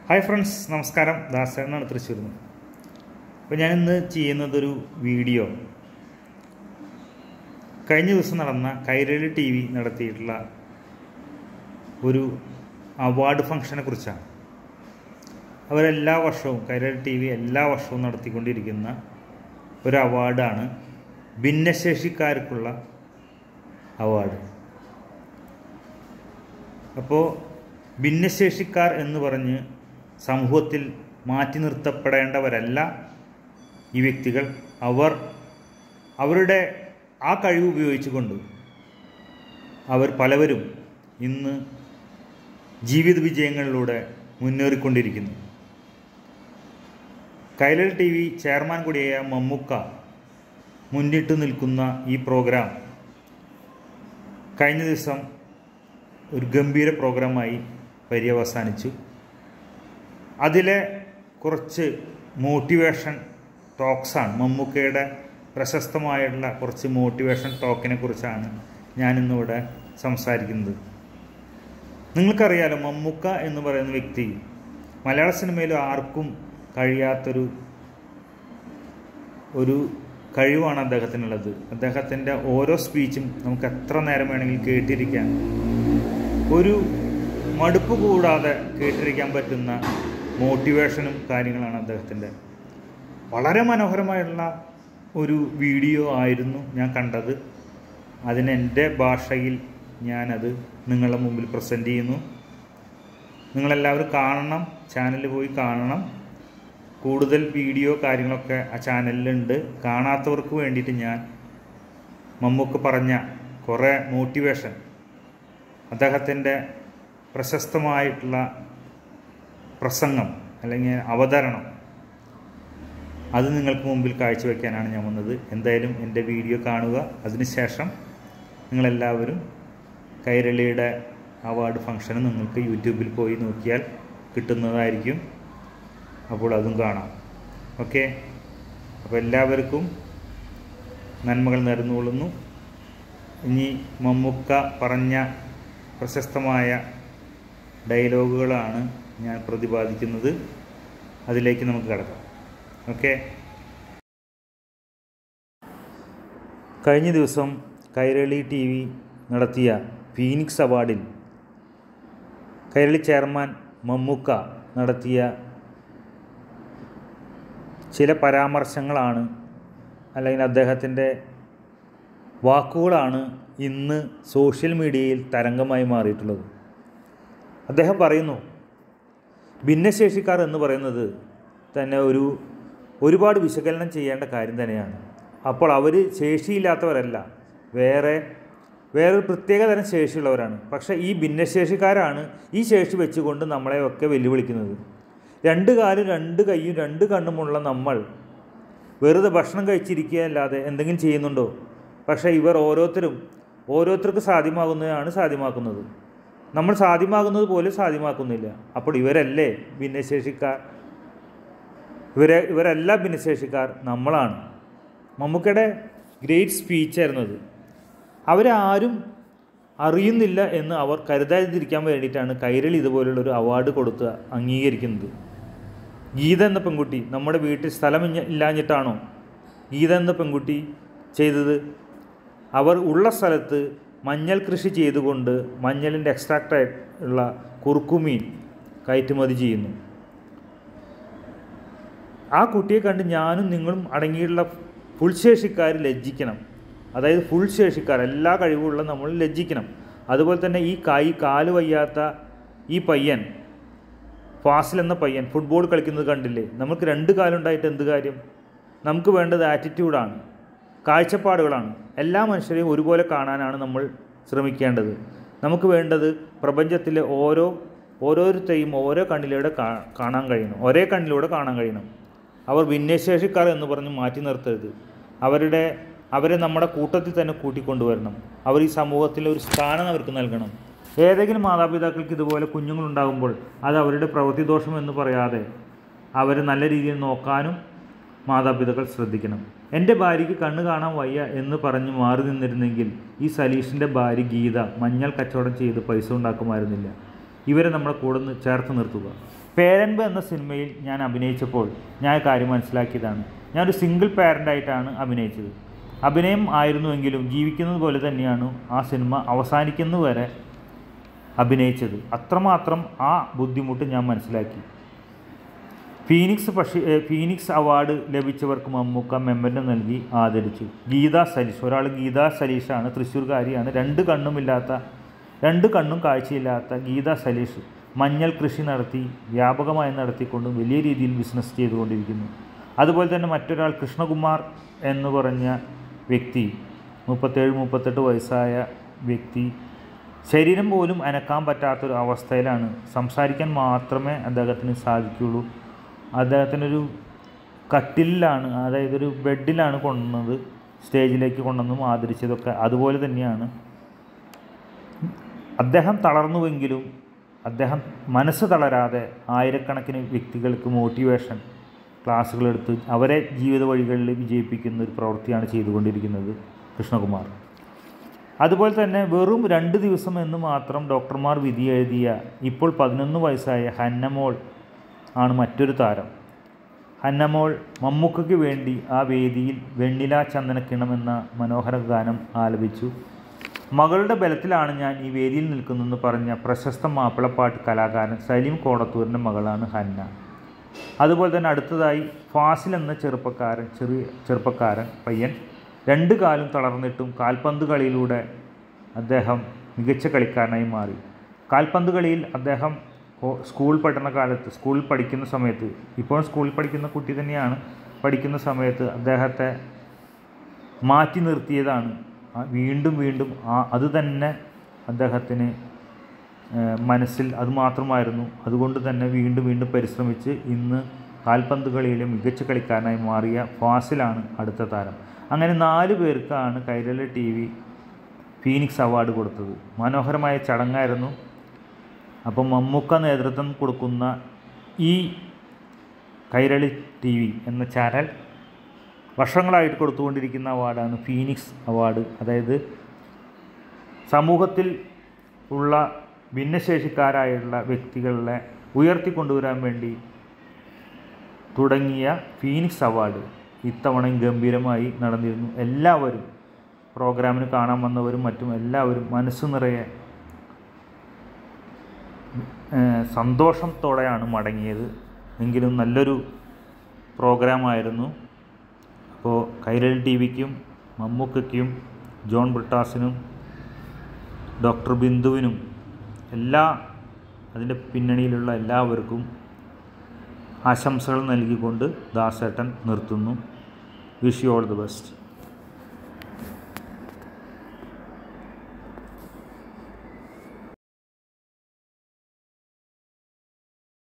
hi friends നമസ്കാരം ദാസേനാണ് തൃശ്ശൂരിൽ നിന്ന് അപ്പോൾ ഞാനിന്ന് ചെയ്യുന്നതൊരു വീഡിയോ കഴിഞ്ഞ ദിവസം നടന്ന കൈരളി ടി വി നടത്തിയിട്ടുള്ള ഒരു അവാർഡ് ഫംഗ്ഷനെ കുറിച്ചാണ് അവരെല്ലാ വർഷവും കൈരളി ടി വി എല്ലാ വർഷവും നടത്തിക്കൊണ്ടിരിക്കുന്ന ഒരു അവാർഡാണ് ഭിന്നശേഷിക്കാർക്കുള്ള അവാർഡ് അപ്പോൾ ഭിന്നശേഷിക്കാർ എന്ന് പറഞ്ഞ് സമൂഹത്തിൽ മാറ്റി നിർത്തപ്പെടേണ്ടവരല്ല ഈ വ്യക്തികൾ അവർ അവരുടെ ആ കഴിവ് ഉപയോഗിച്ചുകൊണ്ട് അവർ പലവരും ഇന്ന് ജീവിത വിജയങ്ങളിലൂടെ മുന്നേറിക്കൊണ്ടിരിക്കുന്നു കൈലൽ ടി വി ചെയർമാൻ കൂടിയായ മമ്മുക്ക മുന്നിട്ട് നിൽക്കുന്ന ഈ പ്രോഗ്രാം കഴിഞ്ഞ ദിവസം ഒരു ഗംഭീര പ്രോഗ്രാമായി പര്യവസാനിച്ചു അതിലെ കുറച്ച് മോട്ടിവേഷൻ ടോക്സാണ് മമ്മൂക്കയുടെ പ്രശസ്തമായിട്ടുള്ള കുറച്ച് മോട്ടിവേഷൻ ടോക്കിനെ കുറിച്ചാണ് ഞാനിന്നിവിടെ സംസാരിക്കുന്നത് നിങ്ങൾക്കറിയാലോ മമ്മൂക്ക എന്ന് പറയുന്ന വ്യക്തി മലയാള സിനിമയിൽ ആർക്കും കഴിയാത്തൊരു ഒരു കഴിവാണ് അദ്ദേഹത്തിനുള്ളത് അദ്ദേഹത്തിൻ്റെ ഓരോ സ്പീച്ചും നമുക്ക് എത്ര നേരം വേണമെങ്കിലും കേട്ടിരിക്കാൻ ഒരു മടുപ്പ് കൂടാതെ കേട്ടിരിക്കാൻ പറ്റുന്ന മോട്ടിവേഷനും കാര്യങ്ങളാണ് അദ്ദേഹത്തിൻ്റെ വളരെ മനോഹരമായുള്ള ഒരു വീഡിയോ ആയിരുന്നു ഞാൻ കണ്ടത് അതിന് എൻ്റെ ഭാഷയിൽ ഞാനത് നിങ്ങളുടെ മുമ്പിൽ പ്രസൻറ്റ് ചെയ്യുന്നു നിങ്ങളെല്ലാവരും കാണണം ചാനലിൽ പോയി കാണണം കൂടുതൽ വീഡിയോ കാര്യങ്ങളൊക്കെ ആ ചാനലിലുണ്ട് കാണാത്തവർക്ക് വേണ്ടിയിട്ട് ഞാൻ മമ്മൂക്ക് പറഞ്ഞ കുറേ മോട്ടിവേഷൻ അദ്ദേഹത്തിൻ്റെ പ്രശസ്തമായിട്ടുള്ള പ്രസംഗം അല്ലെങ്കിൽ അവതരണം അത് നിങ്ങൾക്ക് മുമ്പിൽ കാഴ്ചവെക്കാനാണ് ഞാൻ വന്നത് എന്തായാലും എൻ്റെ വീഡിയോ കാണുക അതിനുശേഷം നിങ്ങളെല്ലാവരും കൈരളിയുടെ അവാർഡ് ഫംഗ്ഷന് നിങ്ങൾക്ക് യൂട്യൂബിൽ പോയി നോക്കിയാൽ കിട്ടുന്നതായിരിക്കും അപ്പോൾ അതും കാണാം ഓക്കെ അപ്പോൾ എല്ലാവർക്കും നന്മകൾ നേർന്നുകൊള്ളുന്നു ഇനി മമ്മൂക്ക പറഞ്ഞ പ്രശസ്തമായ ഡയലോഗുകളാണ് ഞാൻ പ്രതിപാദിക്കുന്നത് അതിലേക്ക് നമുക്ക് കിടക്കാം ഓക്കെ കഴിഞ്ഞ ദിവസം കൈരളി ടി വി നടത്തിയ ഫീനിക്സ് അവാർഡിൽ കൈരളി ചെയർമാൻ മമ്മൂക്ക നടത്തിയ ചില പരാമർശങ്ങളാണ് അല്ലെങ്കിൽ അദ്ദേഹത്തിൻ്റെ വാക്കുകളാണ് ഇന്ന് സോഷ്യൽ മീഡിയയിൽ തരംഗമായി മാറിയിട്ടുള്ളത് അദ്ദേഹം പറയുന്നു ഭിന്നശേഷിക്കാർ എന്ന് പറയുന്നത് തന്നെ ഒരു ഒരുപാട് വിശകലനം ചെയ്യേണ്ട കാര്യം തന്നെയാണ് അപ്പോൾ അവർ ശേഷിയില്ലാത്തവരല്ല വേറെ വേറൊരു പ്രത്യേക തരം ശേഷിയുള്ളവരാണ് പക്ഷേ ഈ ഭിന്നശേഷിക്കാരാണ് ഈ ശേഷി വെച്ചുകൊണ്ട് നമ്മളെയൊക്കെ വെല്ലുവിളിക്കുന്നത് രണ്ട് കാലും രണ്ട് കൈയും രണ്ട് കണ്ണുമുള്ള നമ്മൾ വെറുതെ ഭക്ഷണം കഴിച്ചിരിക്കുക അല്ലാതെ എന്തെങ്കിലും ചെയ്യുന്നുണ്ടോ പക്ഷേ ഇവർ ഓരോരുത്തരും ഓരോരുത്തർക്ക് സാധ്യമാകുന്നതാണ് സാധ്യമാക്കുന്നത് നമ്മൾ സാധ്യമാകുന്നത് പോലും സാധ്യമാക്കുന്നില്ല അപ്പോൾ ഇവരല്ലേ ഭിന്നശേഷിക്കാർ ഇവരെ ഇവരല്ല ഭിന്നശേഷിക്കാർ നമ്മളാണ് മമ്മൂക്കയുടെ ഗ്രേറ്റ് സ്പീച്ചായിരുന്നു അത് അവരാരും അറിയുന്നില്ല എന്ന് അവർ കരുതാതിരിക്കാൻ വേണ്ടിയിട്ടാണ് കൈരളി ഇതുപോലുള്ളൊരു അവാർഡ് കൊടുത്ത് അംഗീകരിക്കുന്നത് ഗീത എന്ന പെൺകുട്ടി നമ്മുടെ വീട്ടിൽ സ്ഥലം ഇല്ലാഞ്ഞിട്ടാണോ ഗീത എന്ന പെൺകുട്ടി ചെയ്തത് അവർ ഉള്ള സ്ഥലത്ത് മഞ്ഞൾ കൃഷി ചെയ്തുകൊണ്ട് മഞ്ഞളിൻ്റെ എക്സ്ട്രാക്റ്റ് ഉള്ള കുറുക്കുമീൻ കയറ്റുമതി ചെയ്യുന്നു ആ കുട്ടിയെ കണ്ട് ഞാനും നിങ്ങളും അടങ്ങിയുള്ള ഫുൾ ശേഷിക്കാർ ലജ്ജിക്കണം അതായത് ഫുൾ ശേഷിക്കാർ എല്ലാ കഴിവുള്ള നമ്മൾ ലജ്ജിക്കണം അതുപോലെ തന്നെ ഈ കൈ കാല് വയ്യാത്ത ഈ പയ്യൻ ഫാസിൽ എന്ന പയ്യൻ ഫുട്ബോൾ കളിക്കുന്നത് കണ്ടില്ലേ നമുക്ക് രണ്ട് കാലുണ്ടായിട്ട് എന്ത് കാര്യം നമുക്ക് വേണ്ടത് ആറ്റിറ്റ്യൂഡാണ് കാഴ്ചപ്പാടുകളാണ് എല്ലാ മനുഷ്യരെയും ഒരുപോലെ കാണാനാണ് നമ്മൾ ശ്രമിക്കേണ്ടത് നമുക്ക് വേണ്ടത് പ്രപഞ്ചത്തിലെ ഓരോ ഓരോരുത്തരെയും ഓരോ കണ്ണിലൂടെ കാണാൻ കഴിയണം ഒരേ കണ്ണിലൂടെ കാണാൻ കഴിയണം അവർ ഭിന്നശേഷിക്കാർ എന്ന് പറഞ്ഞ് മാറ്റി നിർത്തരുത് അവരുടെ അവരെ നമ്മുടെ കൂട്ടത്തിൽ തന്നെ കൂട്ടിക്കൊണ്ടുവരണം അവർ ഈ സമൂഹത്തിൽ ഒരു സ്ഥാനം അവർക്ക് നൽകണം ഏതെങ്കിലും മാതാപിതാക്കൾക്ക് ഇതുപോലെ കുഞ്ഞുങ്ങളുണ്ടാകുമ്പോൾ അത് അവരുടെ പ്രവൃത്തി ദോഷം എന്ന് പറയാതെ അവരെ നല്ല രീതിയിൽ നോക്കാനും മാതാപിതാക്കൾ ശ്രദ്ധിക്കണം എൻ്റെ ഭാര്യയ്ക്ക് കണ്ണ് കാണാൻ വയ്യ എന്ന് പറഞ്ഞ് മാറി നിന്നിരുന്നെങ്കിൽ ഈ സലീഷിൻ്റെ ഭാര്യ ഗീത മഞ്ഞൾ കച്ചവടം ചെയ്ത് പൈസ ഉണ്ടാക്കുമായിരുന്നില്ല ഇവരെ നമ്മുടെ കൂടെ നിന്ന് ചേർത്ത് നിർത്തുക പേരൻപ് എന്ന സിനിമയിൽ ഞാൻ അഭിനയിച്ചപ്പോൾ ഞാൻ ഒരു കാര്യം മനസ്സിലാക്കിയതാണ് ഞാനൊരു സിംഗിൾ പാരൻ്റായിട്ടാണ് അഭിനയിച്ചത് അഭിനയം ആയിരുന്നുവെങ്കിലും ജീവിക്കുന്നത് പോലെ തന്നെയാണ് ആ സിനിമ അവസാനിക്കുന്നതുവരെ അഭിനയിച്ചത് അത്രമാത്രം ആ ബുദ്ധിമുട്ട് ഞാൻ മനസ്സിലാക്കി ഫീനിക്സ് പക്ഷി ഏ, ഫീനിക്സ് അവാർഡ് ലഭിച്ചവർക്ക് മമ്മൂക്ക മെമ്മൻ്റ് നൽകി ആദരിച്ചു ഗീത സലീഷ് ഒരാൾ ഗീത സലീഷാണ് തൃശ്ശൂർകാരിയാണ് രണ്ട് കണ്ണുമില്ലാത്ത രണ്ട് കണ്ണും കാഴ്ചയില്ലാത്ത ഗീത സലീഷ് മഞ്ഞൾ കൃഷി നടത്തി വ്യാപകമായി നടത്തിക്കൊണ്ടും വലിയ രീതിയിൽ ബിസിനസ് ചെയ്തുകൊണ്ടിരിക്കുന്നു അതുപോലെ തന്നെ മറ്റൊരാൾ കൃഷ്ണകുമാർ എന്ന് പറഞ്ഞ വ്യക്തി മുപ്പത്തേഴ് മുപ്പത്തെട്ട് വയസ്സായ വ്യക്തി ശരീരം പോലും അനക്കാൻ പറ്റാത്തൊരു അവസ്ഥയിലാണ് സംസാരിക്കാൻ മാത്രമേ അദ്ദേഹത്തിന് സാധിക്കുകയുള്ളൂ അദ്ദേഹത്തിനൊരു കട്ടിലാണ് അതായത് ഒരു ബെഡിലാണ് കൊണ്ടുവന്നത് സ്റ്റേജിലേക്ക് കൊണ്ടുവന്നും ആദരിച്ചതൊക്കെ അതുപോലെ തന്നെയാണ് അദ്ദേഹം തളർന്നുവെങ്കിലും അദ്ദേഹം മനസ്സ് തളരാതെ ആയിരക്കണക്കിന് വ്യക്തികൾക്ക് മോട്ടിവേഷൻ ക്ലാസ്സുകളെടുത്ത് അവരെ ജീവിത വഴികളിൽ വിജയിപ്പിക്കുന്ന ഒരു പ്രവൃത്തിയാണ് ചെയ്തുകൊണ്ടിരിക്കുന്നത് കൃഷ്ണകുമാർ അതുപോലെ തന്നെ വെറും രണ്ട് ദിവസം എന്ന് മാത്രം ഡോക്ടർമാർ വിധി എഴുതിയ ഇപ്പോൾ പതിനൊന്ന് വയസ്സായ ഹന്നമോൾ ആണ് മറ്റൊരു താരം ഹന്നമോൾ മമ്മൂക്കയ്ക്ക് വേണ്ടി ആ വേദിയിൽ വെണ്ണില ചന്ദനക്കിണം എന്ന മനോഹര ഗാനം ആലപിച്ചു മകളുടെ ബലത്തിലാണ് ഞാൻ ഈ വേദിയിൽ നിൽക്കുന്നതെന്ന് പറഞ്ഞ പ്രശസ്ത മാപ്പിളപ്പാട്ട് കലാകാരൻ സലീം കോടത്തൂരിൻ്റെ മകളാണ് ഹന്ന അതുപോലെ തന്നെ അടുത്തതായി ഫാസിൽ എന്ന ചെറുപ്പക്കാരൻ ചെറിയ ചെറുപ്പക്കാരൻ പയ്യൻ രണ്ട് കാലും തളർന്നിട്ടും കാൽപന്ത് കളിയിലൂടെ അദ്ദേഹം മികച്ച കളിക്കാരനായി മാറി കാൽപന്ത് കളിയിൽ അദ്ദേഹം കോ- സ്കൂൾ പഠനകാലത്ത് സ്കൂളിൽ പഠിക്കുന്ന സമയത്ത് ഇപ്പോൾ സ്കൂളിൽ പഠിക്കുന്ന കുട്ടി തന്നെയാണ് പഠിക്കുന്ന സമയത്ത് അദ്ദേഹത്തെ മാറ്റി നിർത്തിയതാണ് ആ വീണ്ടും വീണ്ടും ആ അത് തന്നെ അദ്ദേഹത്തിന് ഏഹ്, മനസ്സിൽ അത് മാത്രമായിരുന്നു അതുകൊണ്ട് തന്നെ വീണ്ടും വീണ്ടും പരിശ്രമിച്ച് ഇന്ന് കാൽപന്ത് കളിയിലെ മികച്ച കളിക്കാരനായി മാറിയ ഫാസിലാണ് അടുത്ത താരം അങ്ങനെ നാല് പേർക്കാണ് Kairali T V phoenix award കൊടുത്തത് മനോഹരമായ ചടങ്ങായിരുന്നു അപ്പം മമ്മൂക്ക നേതൃത്വം കൊടുക്കുന്ന ഈ കൈരളി ടി വി എന്ന ചാനൽ വർഷങ്ങളായിട്ട് കൊടുത്തുകൊണ്ടിരിക്കുന്ന അവാർഡാണ് ഫീനിക്സ് അവാർഡ് അതായത് സമൂഹത്തിൽ ഉള്ള ഭിന്നശേഷിക്കാരായുള്ള വ്യക്തികളെ ഉയർത്തിക്കൊണ്ടുവരാൻ വേണ്ടി തുടങ്ങിയ ഫീനിക്സ് അവാർഡ് ഇത്തവണയും ഗംഭീരമായി നടന്നിരുന്നു എല്ലാവരും പ്രോഗ്രാമിന് കാണാൻ വന്നവരും മറ്റും എല്ലാവരും മനസ്സ് നിറയെ ഏഹ്, സന്തോഷത്തോടെയാണ് മടങ്ങിയത് എങ്കിലും നല്ലൊരു പ്രോഗ്രാമായിരുന്നു അപ്പോൾ കൈരളി ടി വിക്കും മമ്മൂക്കയ്ക്കും ജോൺ ബ്രിട്ടാസിനും ഡോക്ടർ ബിന്ദുവിനും എല്ലാ അതിൻ്റെ പിന്നണിയിലുള്ള എല്ലാവർക്കും ആശംസകൾ നൽകിക്കൊണ്ട് ദാസേട്ടൻ നിർത്തുന്നു wish you all the best